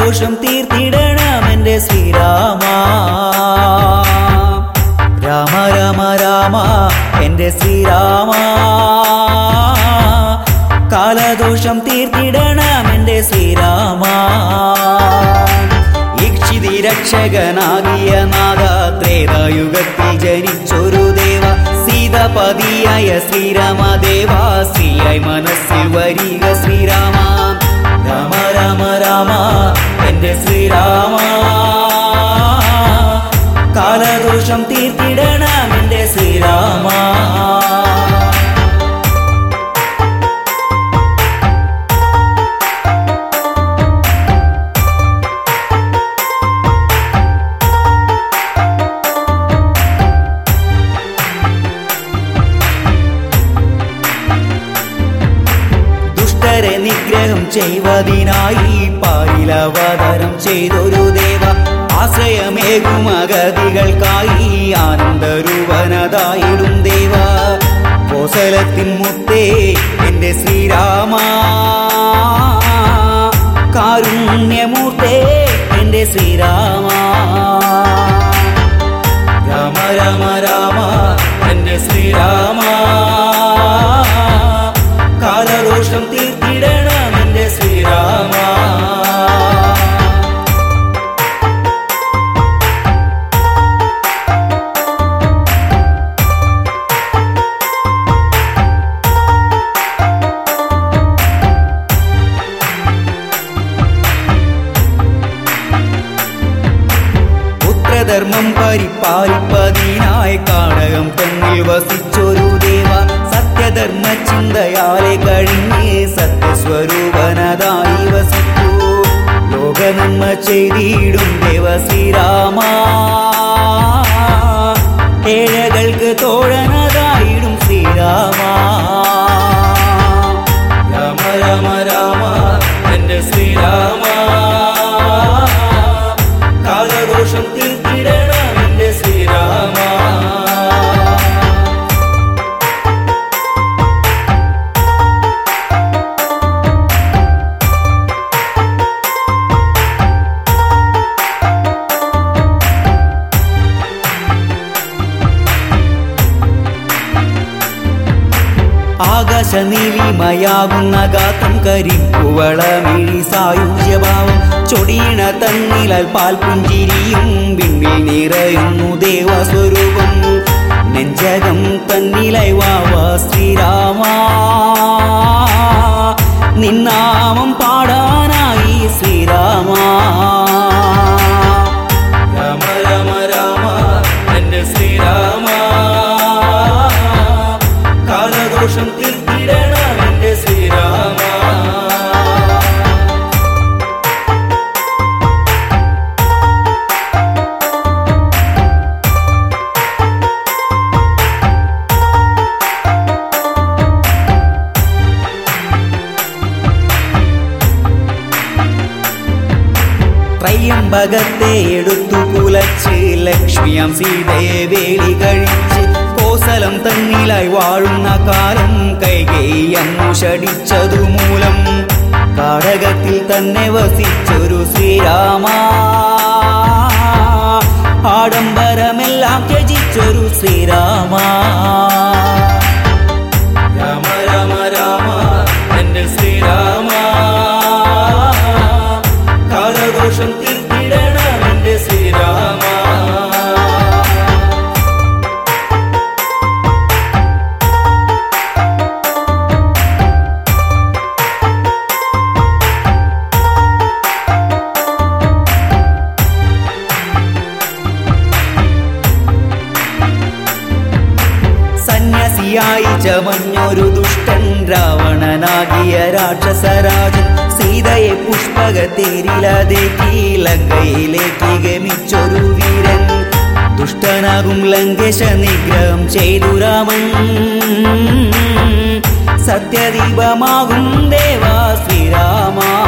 കാലദോഷം തീർത്തിടണം എന്റെ ശ്രീരാമ രാമ രാമ രാമ എന്റെ ശ്രീരാമ കാലദോഷം തീർത്തിടണം എന്റെ ശ്രീരാമ ഇക്ഷിതി രക്ഷകനാകിയ നാഥ ത്രേതായുഗത്തിൽ ജനിച്ചൊരു ദേവ സീതപതിയായ ശ്രീരാമദേവ ശ്രീയായി മനസ്സിൽ വരിക ശ്രീരാമ രാമ രാമ രാമ എന്റെ ശ്രീരാമ കാലദോഷം തീർത്തിടണം എന്റെ ശ്രീരാമ ദുഷ്ടരെ നിഗ്രഹം ചെയ്വതിനായി പാരിലവതരം ചെയ്തൊരു ദേവ ആശ്രയമേകും അഗതികൾക്കായി ആനന്ദരൂപനതായിടും ദേവ കോസലത്തിൻ മുത്തേ എന്റെ ശ്രീരാമ കാരുണ്യമൂർത്തേ എന്റെ ശ്രീരാമ രാമ രാമ രാമ എന്റെ ശ്രീരാമ കാലദോഷം തീർത്തിടണം എന്റെ ശ്രീരാമ പുത്രധർമ്മം പരിപാലിപ്പതിനായി കാടകം തന്നിൽ വസിച്ചൊരു ദേവ സത്യധർമ്മ ചിന്തയാലെ കഴിഞ്ഞ് സത്യസ്വരൂപനതായി വസിച്ചു ലോകനന്മ ചെയ്തിടും ദേവ ശ്രീരാമ ഏഴകൾക്ക് തോഴനതായിടും ശ്രീരാമ രാമ രാമ രാമ എന്റെ ശ്രീരാമ കാലദോഷം തീർത്തിടണം എന്റെ ശ്രീരാമ ആകാശ നീലിമയാകുന്ന ഗാത്രം കരിക്കുവളമിഴി സായുജ്യഭാവം ചൊടിയണ തന്നിലാൽ പാൽ പുഞ്ചിരിയും വിണ്ണിൽ നിറയുന്നു ദേവസ്വരൂപം നെഞ്ചകം തന്നിലായി വാവ ശ്രീരാമ നിന്നാമം പാടാനായി ശ്രീരാമ രാമ രാമ രാമ എന്റെ ശ്രീരാമ കാലദോഷം തീർത്തിടണം എന്റെ ശ്രീരാമ ത്രയംബകത്തെ എടുത്തു കുലച്ച് ലക്ഷ്മിയാം സീതയെ വേളി കഴിച്ച് കോസലം തന്നിലായി വാഴുന്ന കാലം കൈകേയങ്ങു ഷടിച്ചതു മൂലം കാടകത്തിൽ തന്നെ വസിച്ചൊരു ശ്രീരാമ ആഡംബരമെല്ലാം ത്യജിച്ചൊരു ശ്രീരാമ രാമ രാമ രാമ എന്റെ ശ്രീരാമ കാലദോഷം തീർത്തിടണം എന്റെ ശ്രീരാമ സന്യാസിയായി ചമഞ്ഞൊരു ദുഷ്ടൻ രാവണനാകിയ രാക്ഷസരാജൻ സീതയെ പുഷ്പകത്തേരിലതേറ്റി ലങ്കയിലേക്ക് ഗമിച്ചൊരു വീരൻ ദുഷ്ടനാകും ലങ്കേശ നിഗ്രഹം ചെയ്തു രാമൻ സത്യദീപമാകും ദേവാ ശ്രീരാമ